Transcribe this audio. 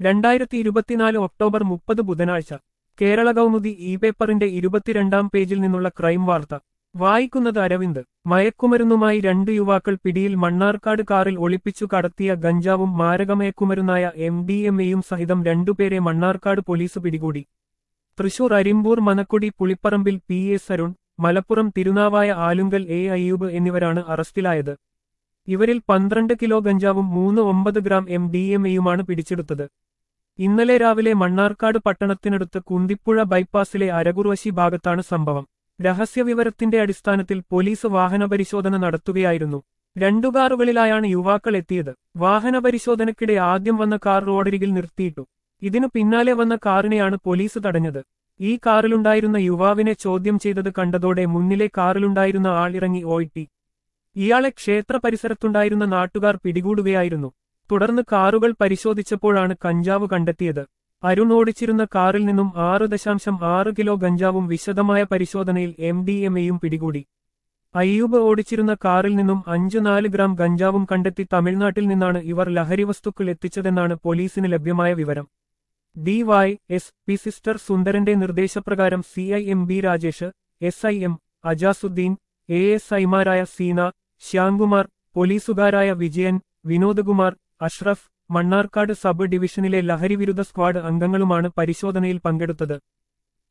രണ്ടായിരത്തി ഇരുപത്തിനാല് ഒക്ടോബർ മുപ്പത് ബുധനാഴ്ച കേരള കൗമുദി ഇ പേപ്പറിന്റെ ഇരുപത്തിരണ്ടാം പേജിൽ നിന്നുള്ള ക്രൈം വാർത്ത വായിക്കുന്നത് അരവിന്ദ് മയക്കുമരുന്നുമായി രണ്ട് യുവാക്കൾ പിടിയിൽ മണ്ണാർക്കാട് കാറിൽ ഒളിപ്പിച്ചു കടത്തിയ ഗഞ്ചാവും മാരകമയക്കുമരുന്നായ എം ഡി എം എയും സഹിതം രണ്ടുപേരെ മണ്ണാർക്കാട് പോലീസ് പിടികൂടി Thrissur Arimbur Manakkody Pulipparambil P S Arun Malappuram Thirunavaya Alunkal A Ayyub എന്നിവരാണ് അറസ്റ്റിലായത് ഇവരിൽ പന്ത്രണ്ട് കിലോ ഗഞ്ചാവും മൂന്ന് ഒമ്പത് ഗ്രാം എം ഡി എം എയുമാണ് പിടിച്ചെടുത്തത് ഇന്നലെ രാവിലെ മണ്ണാർക്കാട് പട്ടണത്തിനടുത്ത് കുന്തിപ്പുഴ ബൈപ്പാസിലെ അരകുറുവശി ഭാഗത്താണ് സംഭവം രഹസ്യവിവരത്തിന്റെ അടിസ്ഥാനത്തിൽ പോലീസ് വാഹനപരിശോധന നടത്തുകയായിരുന്നു രണ്ടു കാറുകളിലായാണ് യുവാക്കൾ എത്തിയത് വാഹനപരിശോധനയ്ക്കിടെ ആദ്യം വന്ന കാർ റോഡരികിൽ നിർത്തിയിട്ടു ഇതിനു പിന്നാലെ വന്ന കാറിനെയാണ് പോലീസ് തടഞ്ഞത് ഈ കാറിലുണ്ടായിരുന്ന യുവാവിനെ ചോദ്യം ചെയ്തത് കണ്ടതോടെ മുന്നിലെ കാറിലുണ്ടായിരുന്ന ആളിറങ്ങി ഓയിട്ടി ഇയാളെ ക്ഷേത്ര പരിസരത്തുണ്ടായിരുന്ന നാട്ടുകാർ പിടികൂടുകയായിരുന്നു തുടർന്ന് കാറുകൾ പരിശോധിച്ചപ്പോഴാണ് കഞ്ചാവ് കണ്ടെത്തിയത് അരുൺ ഓടിച്ചിരുന്ന കാറിൽ നിന്നും ആറ് ദശാംശം ആറ് കിലോ ഗഞ്ചാവും വിശദമായ പരിശോധനയിൽ എം ഡി എം എയും പിടികൂടി അയ്യൂബ് ഓടിച്ചിരുന്ന കാറിൽ നിന്നും അഞ്ചു നാല് ഗ്രാം ഗഞ്ചാവും കണ്ടെത്തി തമിഴ്നാട്ടിൽ നിന്നാണ് ഇവർ ലഹരി വസ്തുക്കൾ എത്തിച്ചതെന്നാണ് പോലീസിന് ലഭ്യമായ വിവരം D Y S P sister സുന്ദരന്റെ നിർദ്ദേശപ്രകാരം C I M B Rajesh S I M Ajasuddin A S ഐമാരായ സീന ശ്യാംകുമാർ പോലീസുകാരായ വിജയൻ വിനോദ്കുമാർ അഷ്റഫ് മണ്ണാർക്കാട് സബ് ഡിവിഷനിലെ ലഹരിവിരുദ്ധ സ്ക്വാഡ് അംഗങ്ങളുമാണ് പരിശോധനയിൽ പങ്കെടുത്തത്